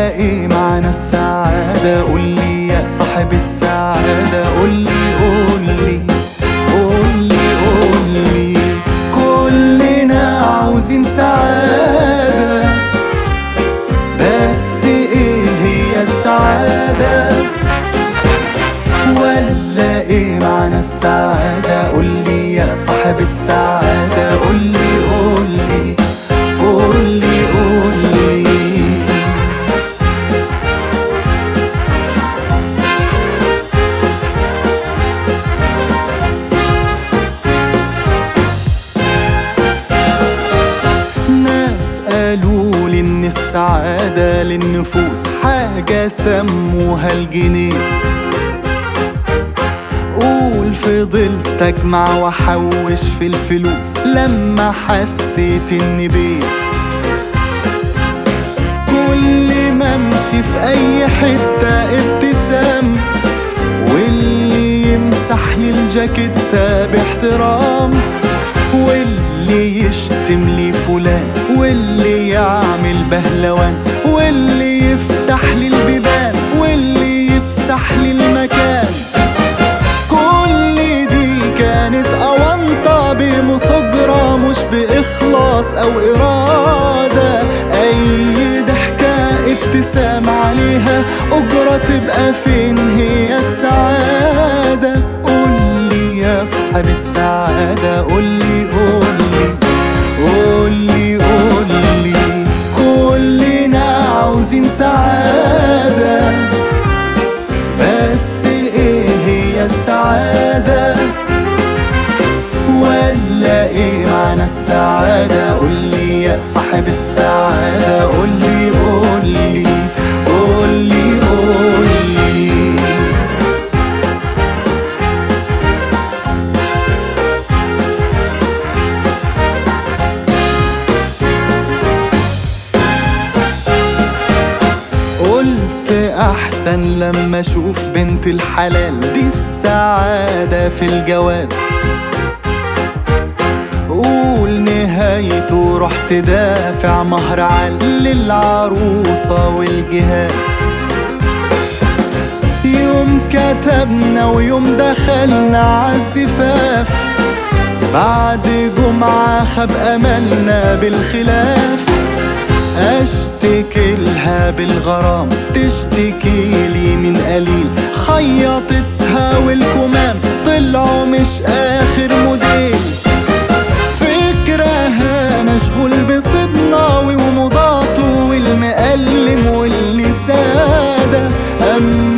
ولا ايه معنى السعادة قولي يا صاحب السعادة قولي قولي قولي قولي كلنا عاوزين سعادة بس ايه هي السعادة ولا ايه معنى السعادة قولي يا صاحب السعادة قولي قولي قولي قولي ناس قالوا لي ان السعادة للنفوس حاجة سموها الجنيه قول فضلت اجمع واحوش في الفلوس لما حسيت اني بيه كل ما امشي في اي حتة ابتسام واللي يمسح لي الجاكيتة باحترام واللي يشتم لي فلان واللي يعمل بهلوان واللي يفتح لي البيبان واللي يفسح لي المكان كل دي كانت أونطة بمصجرة مش بإخلاص أو إرادة أي ضحكة ابتسام عليها أجرة تبقى فين هي السعادة قولي يا صاحب السعادة قولي قولي قولي قولي كلنا عاوزين سعادة بس ايه هي السعادة ولا ايه معنى السعادة قولي يا صاحب السعادة قولي قولي قولي قولي قلت احسن لما اشوف بنت الحلال دي السعادة في الجواز قول نهايته رحت دافع مهر عال للعروسة والجهاز يوم كتبنا ويوم دخلنا عالزفاف بعد جمعة خاب أملنا بالخلاف اشتكي لها بالغرام تشتكي لي من قليل خيطتها والكمام طلعوا مش اخر موديل فكرها مشغول بصدناوي ومضاته والمقلم واللي سادة اما